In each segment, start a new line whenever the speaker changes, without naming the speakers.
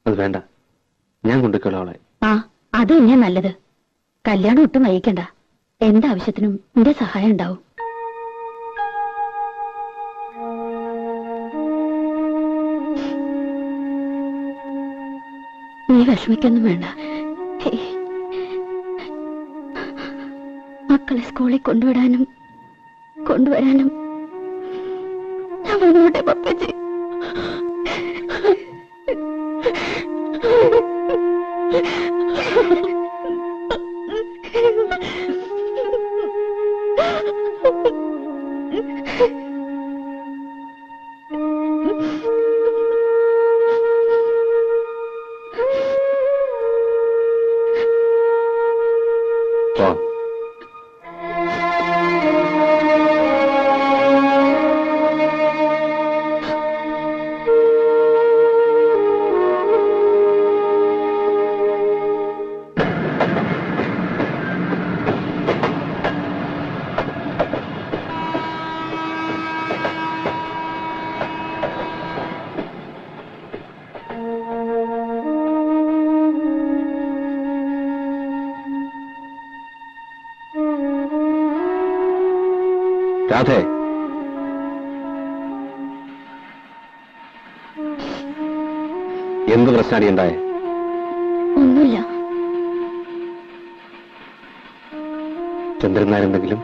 അത് വേണ്ട ഞാൻ കൊണ്ടുവയ്ക്കോളാം അവളെ
ആ അത് തന്നെയാ നല്ലത് കല്യാണം ഒട്ടും വൈകിക്കണ്ട എന്താവശ്യത്തിനും എന്റെ സഹായം ഉണ്ടാവും നീ വിഷമിക്കൊന്നും വേണ്ട ഹേയ്. മക്കളെ സ്കൂളിൽ കൊണ്ടുവിടാനും കൊണ്ടുവരാനും ഞാൻ വന്നോട്ടെ പപ്പച്ചി
പോ രാധേ എന്ത് പ്രശ്നമാണ് ഉണ്ടായേ
ഒന്നുമില്ല
ചന്ദ്രനാരെന്തെങ്കിലും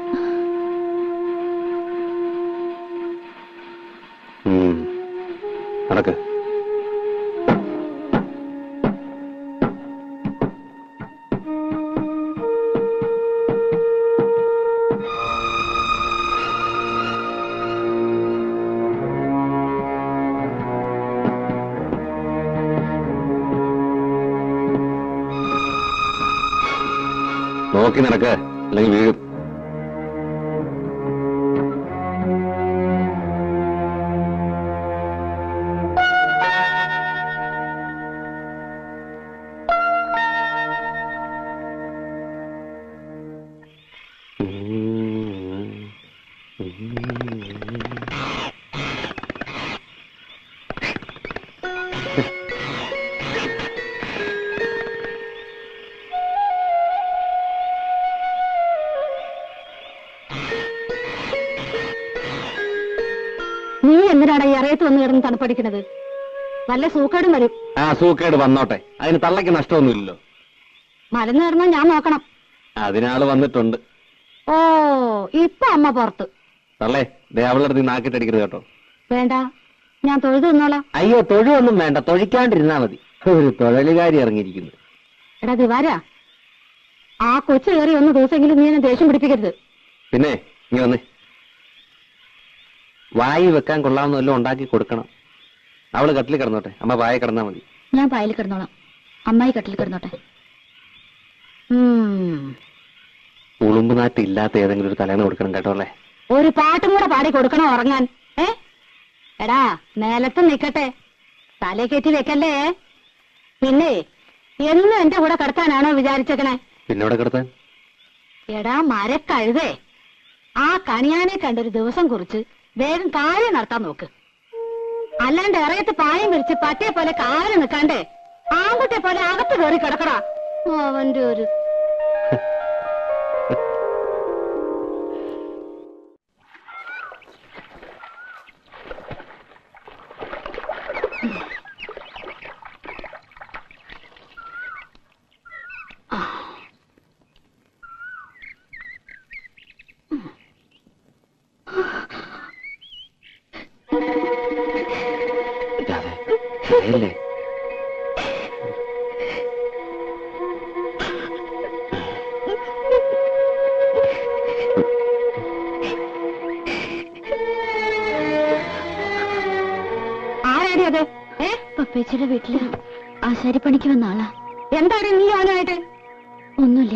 ഉം. നടക്ക് നോക്കി നടക്ക് അല്ലെങ്കിൽ വീഴും
നീ എന്തിനാണ് ഈ അറിയത്ത് വന്ന് കിടന്ന് തണുപ്പടിക്കണത് വല്ല സൂക്കേടും വരും
ആ സൂക്കേട് വന്നോട്ടെ അതിന് തള്ളയ്ക്ക് നഷ്ടമൊന്നുമില്ലല്ലോ
മരുന്ന് കയറുമ്പോ ഞാൻ നോക്കണം
അതിനാള് വന്നിട്ടുണ്ട്
ഓ ഇപ്പൊ അമ്മ പുറത്ത്
തള്ളേ ദേ അവളുടെ അടുത്ത് നാക്കിട്ടടിക്കരുത് കേട്ടോ
വേണ്ട ഞാൻ തൊഴുതു നിന്നോളാം
അയ്യോ തൊഴിലൊന്നും വേണ്ട തൊഴിക്കാണ്ടിരുന്നാ മതി ഒരു തൊഴിലുകാരി ഇറങ്ങിയിരിക്കുന്നു
എടാ ദിവാര ആ കൊച്ചു കയറി ഒന്ന് ദിവസമെങ്കിലും നീ എന്നെ ദേഷ്യം പിടിപ്പിക്കരുത്
പിന്നെ ഇങ്ങ വന്നേ വായി വെക്കാൻ കൊള്ളാവുന്ന വല്ലതും ഉണ്ടാക്കി കൊടുക്കണം അവള് കട്ടിൽ കിടന്നോട്ടെ അമ്മ വായ കിടന്നാ മതി
ഞാൻ പായൽ കിടന്നോളാം അമ്മായി കട്ടിൽ കിടന്നോട്ടെ ഉം.
ഉളുമ്പ് നാറ്റ് ഇല്ലാത്ത ഏതെങ്കിലും ഒരു തലേന്ന് കൊടുക്കണം കേട്ടോ അല്ലേ
ഒരു പാട്ടും കൂടെ പാടി കൊടുക്കണോ ഉറങ്ങാൻ ഏ എടാ നിലത്ത് നിക്കട്ടെ തലേ കയറ്റി വെക്കല്ലേ പിന്നെ എന്നും എന്റെ കൂടെ കിടത്താനാണോ വിചാരിച്ചേക്കണേ
പിന്നെ ഇവിടെ കിടത്താൻ
എടാ മരക്കഴുതേ ആ കണിയാനെ കണ്ടൊരു ദിവസം കുറിച്ച് വേഗം കാര്യം നടത്താൻ നോക്ക് അല്ലാണ്ട് ഇറയത്ത് പായം വിരിച്ച് പട്ടിയെ പോലെ കാല് നിൽക്കാണ്ടേ ആൺകുട്ടിയെ പോലെ അകത്ത് കയറി കിടക്കടാ അവന്റെ ഒരു
രാധേ, കരയല്ലേ?
ആരാടി അത് ഏ
പപ്പേച്ചിയുടെ വീട്ടില് ആശാരിപ്പണിക്ക് വന്ന ആളാ
എന്താണ് നീ അവനായിട്ട്
ഒന്നുമില്ല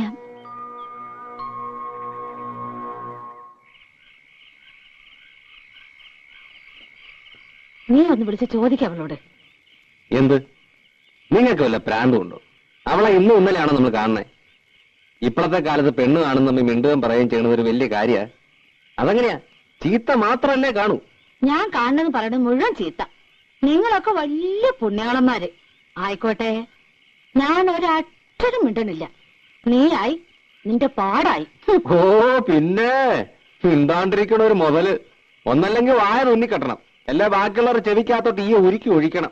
നീ ഒന്ന് വിളിച്ച് ചോദിക്കാം അവളോട്
എന്ത് നിങ്ങൾക്ക് വല്ല പ്രാന്തമുണ്ടോ അവളെ ഇന്നും ഇന്നലെയാണോ നമ്മൾ കാണുന്നേ ഇപ്പോഴത്തെ കാലത്ത് പെണ്ണ് കാണുന്ന നമ്മ മിണ്ടുകയും പറയുകയും ചെയ്യുന്നത് ഒരു വലിയ കാര്യ അതെങ്ങനെയാ ചീത്ത മാത്രല്ലേ കാണൂ
ഞാൻ കാണുന്നത് പറയണത് മുഴുവൻ ചീത്ത നിങ്ങളൊക്കെ വലിയ പുണ്യാളന്മാര് ആയിക്കോട്ടെ ഞാൻ ഒരക്ഷരം മിണ്ടണില്ല നീയായി നിന്റെ പാടായി ഹും.
ഓ പിന്നെ മിണ്ടാണ്ടിരിക്കണ ഒരു മുതല് ഒന്നല്ലെങ്കിൽ വായ തുന്നിക്കെട്ടണം എല്ലാ ബാക്കിയുള്ളവർ ചെവിക്കകത്തോട്ട് ഈ ഉരുക്കി ഒഴിക്കണം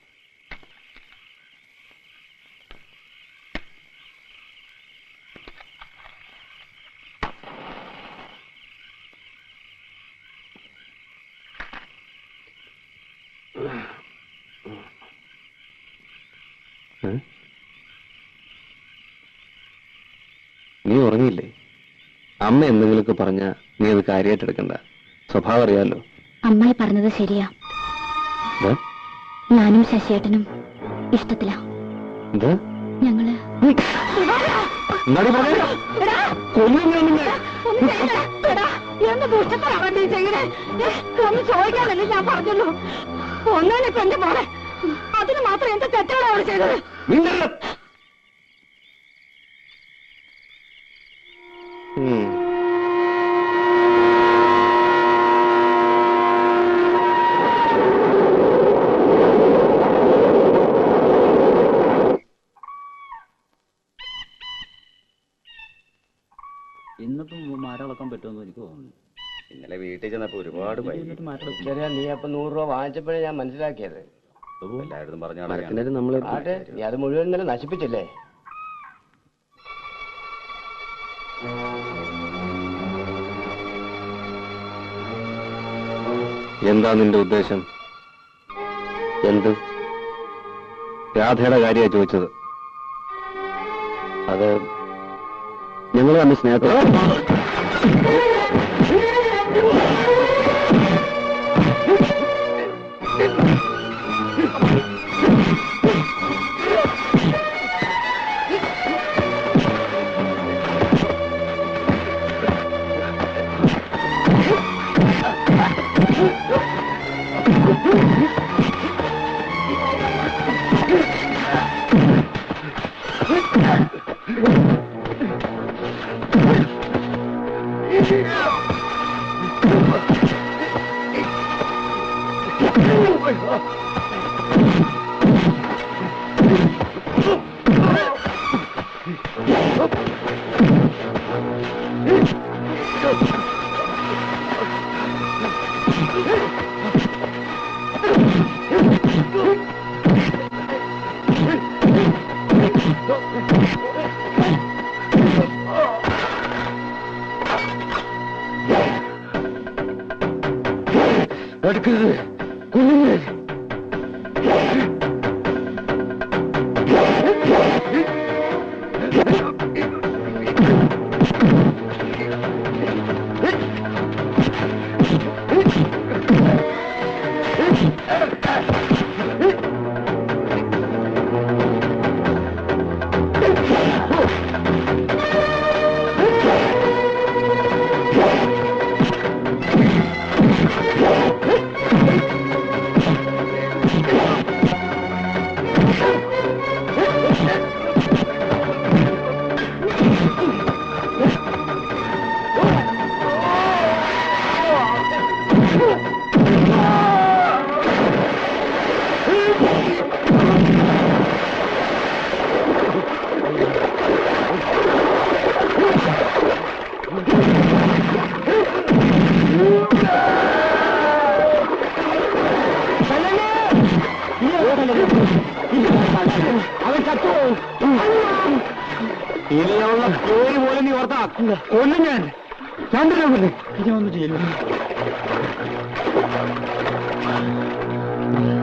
ഏ? നീ ഉറങ്ങിയില്ലേ അമ്മ എന്തെങ്കിലുമൊക്കെ പറഞ്ഞ നീ അത് കാര്യമായിട്ട് എടുക്കണ്ട സ്വഭാവം അറിയാലോ
അമ്മായി പറഞ്ഞത് ശരിയാ
എന്താ
ഞാനും ശശിയേട്ടനും ഇഷ്ടത്തിലാ
എന്താ
ഞങ്ങള്
എന്താടി പറഞ്ഞേ?
എടാ,
കൊല്ലും ഞാൻ നിന്നെ.
ഒന്ന് ചെയ്യണേ. എടാ, എന്ത് ദുഷ്ടത്തരാ നീ ചെയ്യണേ? ഏ, ഒന്ന് ചോദിക്കാനല്ലേ ഞാൻ പറഞ്ഞുള്ളൂ ഒന്നാണ് ഇപ്പൊ എന്റെ മോളെ അതിന് മാത്രം എന്ത് തെറ്റാണ് അവൾ ചെയ്തത്
മിണ്ടരുത്. ഉം.
ഇന്നിപ്പം മാരളക്കാൻ പറ്റുമെന്ന് എനിക്ക് തോന്നുന്നു
ഇന്നലെ വീട്ടിൽ ചെന്നപ്പോ ഒരുപാട് പൈ
എന്നിട്ട് മാരളക്കും
ശരിയാ നീ അപ്പൊ നൂറ് രൂപ വാങ്ങിച്ചപ്പോഴേ ഞാൻ മനസ്സിലാക്കിയത് എല്ലായിടത്തും പറഞ്ഞ
മരത്തിനൊരു നമ്മള്
ആട്ടെ നീ അത് മുഴുവൻ ഇന്നലെ നശിപ്പിച്ചില്ലേ
എന്താ നിന്റെ ഉദ്ദേശം എന്ത് രാധയുടെ കാര്യ ചോദിച്ചത് അത് ഞങ്ങൾ തമ്മിൽ സ്നേഹത്തോടെ ഇനിയുള്ള പേര് പോലും നീ ഓർത്താ കൊല്ലും ഞാൻ രണ്ടിനെ കൊല്ലും
ഇനി ഒന്നും ചെയ്യില്ല